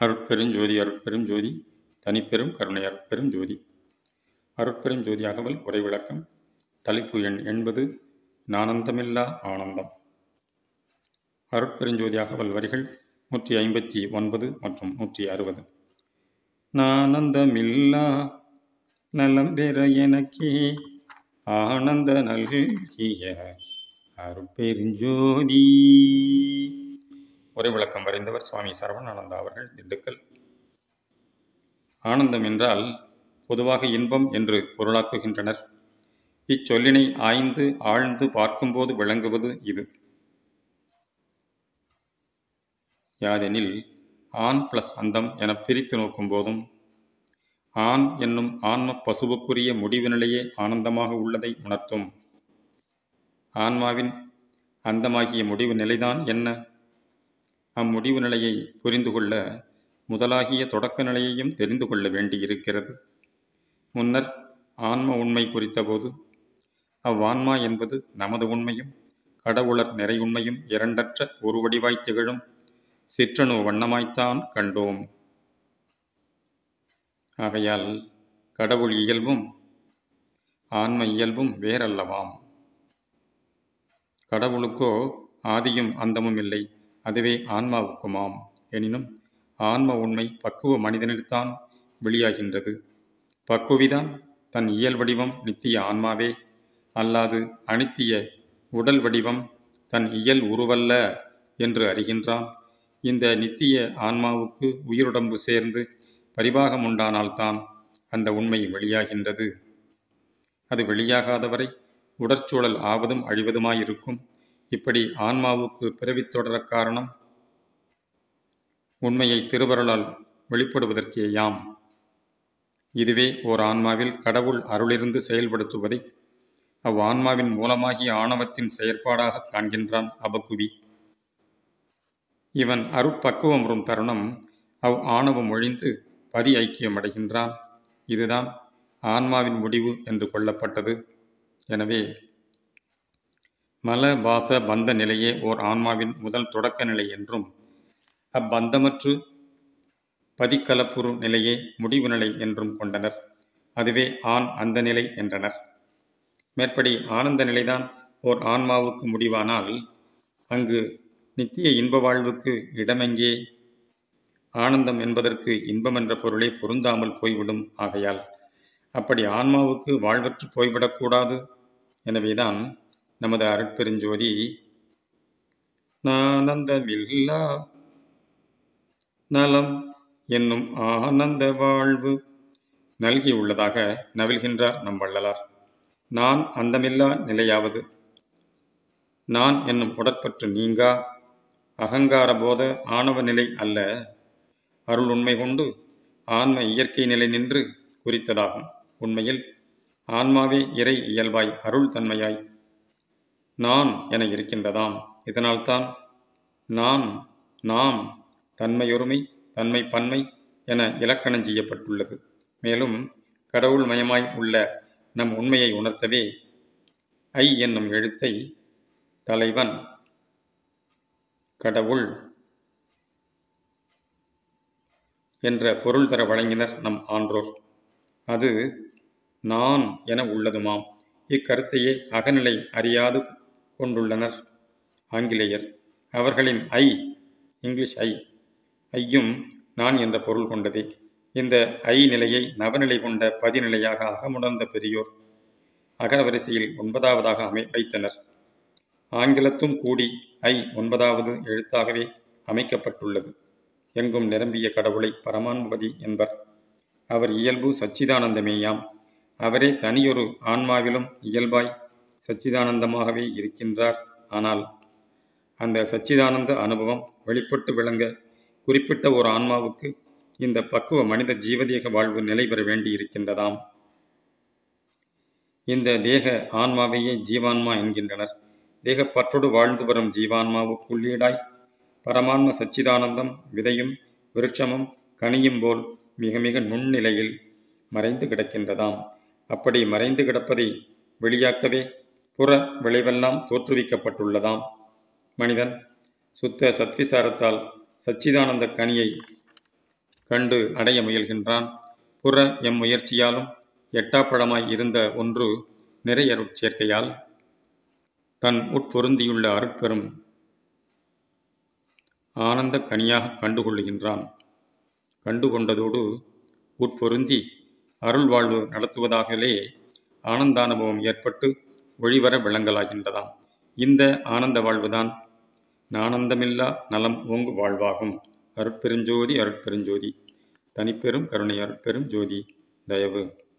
அருட்பெருஞ்சோதி அருட்பெருஞ்சோதி தனிப்பெரும் கருணை அருட்பெருஞ்சோதி அருட்பெருஞ்சோதி அகவல் உரை விளக்கம் தலைப்பு எண் எண்பது நானந்தமில்லா ஆனந்தம் அருட்பெருஞ்சோதி அகவல் வரிகள் நூற்றி ஐம்பத்தி ஒன்பது மற்றும் நூற்றி அறுபது நானந்தமில்லா நலம் பெற எனக்கே ஆனந்த நல்கிய அருட்பெருஞ்சோதி உரை விளக்கம் வரைந்தவர் சுவாமி சரவணானந்தா அவர்கள் திண்டுக்கல் ஆனந்தம் என்றால் பொதுவாக இன்பம் என்று பொருளாக்குகின்றனர் இச்சொல்லினை ஆய்ந்து ஆழ்ந்து பார்க்கும்போது விளங்குவது இது யாதெனில் ஆண் பிளஸ் அந்தம் என பிரித்து நோக்கும் போதும் ஆண் என்னும் ஆன்ம பசுவுக்குரிய முடிவு நிலையே ஆனந்தமாக உள்ளதை உணர்த்தும் ஆன்மாவின் அந்தமாகிய முடிவு நிலைதான் என்ன அம்முடிவு நிலையை புரிந்து கொள்ள முதலாகிய தொடக்க நிலையையும் தெரிந்து கொள்ள வேண்டியிருக்கிறது முன்னர் ஆன்ம உண்மை குறித்தபோது அவ்வான்மா என்பது நமது உண்மையும் கடவுளர் நிறை உண்மையும் இரண்டற்ற ஒரு வடிவாய் திகழும் சிற்றணு வண்ணமாய்த்தான் கண்டோம் ஆகையால் கடவுள் இயல்பும் ஆன்ம இயல்பும் வேறல்லவாம் கடவுளுக்கோ ஆதியும் அந்தமும் இல்லை அதுவே ஆன்மாவுக்குமாம் எனினும் ஆன்ம உண்மை பக்குவ மனிதனில்தான் வெளியாகின்றது பக்குவிதான் தன் இயல் வடிவம் நித்திய ஆன்மாவே அல்லாது அனித்திய உடல் வடிவம் தன் இயல் உருவல்ல என்று அறிகின்றான் இந்த நித்திய ஆன்மாவுக்கு உயிருடம்பு சேர்ந்து பரிபாகம் உண்டானால்தான் அந்த உண்மை வெளியாகின்றது அது வெளியாகாதவரை உடற்சூழல் ஆவதும் அழிவதுமாயிருக்கும் இப்படி ஆன்மாவுக்கு பிறவித் தொடர காரணம் உண்மையை திருவருளால் வெளிப்படுவதற்கே யாம் இதுவே ஓர் ஆன்மாவில் கடவுள் அருளிருந்து செயல்படுத்துவதை அவ்வான்மாவின் மூலமாகிய ஆணவத்தின் செயற்பாடாக காண்கின்றான் அபக்குவி இவன் அருட்பக்குவம் வரும் தருணம் அவ் ஆணவம் ஒழிந்து பதி ஐக்கியம் அடைகின்றான் இதுதான் ஆன்மாவின் முடிவு என்று கொள்ளப்பட்டது எனவே மல பாச பந்த நிலையே ஓர் ஆன்மாவின் முதல் தொடக்க நிலை என்றும் அப்பந்தமற்று பதிக்கலப்புறு நிலையே முடிவு நிலை என்றும் கொண்டனர் அதுவே ஆண் அந்த நிலை என்றனர் மேற்படி ஆனந்த நிலைதான் ஓர் ஆன்மாவுக்கு முடிவானால் அங்கு நித்திய இன்ப வாழ்வுக்கு இடமெங்கே ஆனந்தம் என்பதற்கு இன்பம் என்ற பொருளே பொருந்தாமல் போய்விடும் ஆகையால் அப்படி ஆன்மாவுக்கு வாழ்வற்று போய்விடக்கூடாது எனவேதான் நமது அருட்பெருஞ்சோதி நானந்தமில்லா நலம் என்னும் ஆனந்த வாழ்வு நல்கியுள்ளதாக நவில்கின்றார் நம் வள்ளலார் நான் அந்தமில்லா நிலையாவது நான் என்னும் உடற்பற்று நீங்கா அகங்கார போத ஆணவ நிலை அல்ல அருள் உண்மை கொண்டு ஆன்ம இயற்கை நிலை நின்று குறித்ததாகும் உண்மையில் ஆன்மாவே இறை இயல்பாய் அருள் தன்மையாய் நான் என இருக்கின்றதாம் இதனால்தான் நான் நாம் தன்மையொருமை தன்மை பன்மை என இலக்கணம் செய்யப்பட்டுள்ளது மேலும் கடவுள் மயமாய் உள்ள நம் உண்மையை உணர்த்தவே ஐ என்னும் எழுத்தை தலைவன் கடவுள் என்ற பொருள் தர வழங்கினர் நம் ஆன்றோர் அது நான் என உள்ளதுமாம் இக்கருத்தையே அகநிலை அறியாது கொண்டுள்ளனர் ஆங்கிலேயர் அவர்களின் ஐ இங்கிலீஷ் ஐ ஐயும் நான் என்ற பொருள் கொண்டதே இந்த ஐ நிலையை நவநிலை கொண்ட பதிநிலையாக அகமுணர்ந்த பெரியோர் அகரவரிசையில் ஒன்பதாவதாக அமை வைத்தனர் ஆங்கிலத்தும் கூடி ஐ ஒன்பதாவது எழுத்தாகவே அமைக்கப்பட்டுள்ளது எங்கும் நிரம்பிய கடவுளை பரமான்மதி என்பர் அவர் இயல்பு சச்சிதானந்தமேயாம் அவரே தனியொரு ஆன்மாவிலும் இயல்பாய் சச்சிதானந்தமாகவே இருக்கின்றார் ஆனால் அந்த சச்சிதானந்த அனுபவம் வெளிப்பட்டு விளங்க குறிப்பிட்ட ஒரு ஆன்மாவுக்கு இந்த பக்குவ மனித ஜீவதேக வாழ்வு நிலை பெற வேண்டியிருக்கின்றதாம் இந்த தேக ஆன்மாவையே ஜீவான்மா என்கின்றனர் தேகப்பற்றோடு வாழ்ந்து வரும் ஜீவான்மாவுக்குள்ளீடாய் பரமான்ம சச்சிதானந்தம் விதையும் விருட்சமும் கனியும் போல் மிக மிக நுண்ணிலையில் மறைந்து கிடக்கின்றதாம் அப்படி மறைந்து கிடப்பதை வெளியாக்கவே புற விளைவெல்லாம் தோற்றுவிக்கப்பட்டுள்ளதாம் மனிதன் சுத்த சத்விசாரத்தால் சச்சிதானந்த கனியை கண்டு அடைய முயல்கின்றான் புற எம் முயற்சியாலும் எட்டாப்பழமாய் இருந்த ஒன்று நிறையருட் சேர்க்கையால் தன் உட்பொருந்தியுள்ள அருட்பெரும் ஆனந்த கனியாக கண்டுகொள்ளுகின்றான் கண்டுகொண்டதோடு உட்பொருந்தி அருள் வாழ்வு நடத்துவதாகவே ஆனந்தானுபவம் ஏற்பட்டு ஒளிவர விளங்கலாகின்றதாம் இந்த ஆனந்த வாழ்வுதான் நானந்தமில்லா நலம் ஓங்கு வாழ்வாகும் அருட்பெருஞ்சோதி அருட்பெருஞ்சோதி தனிப்பெரும் கருணை அருட்பெரும் ஜோதி தயவு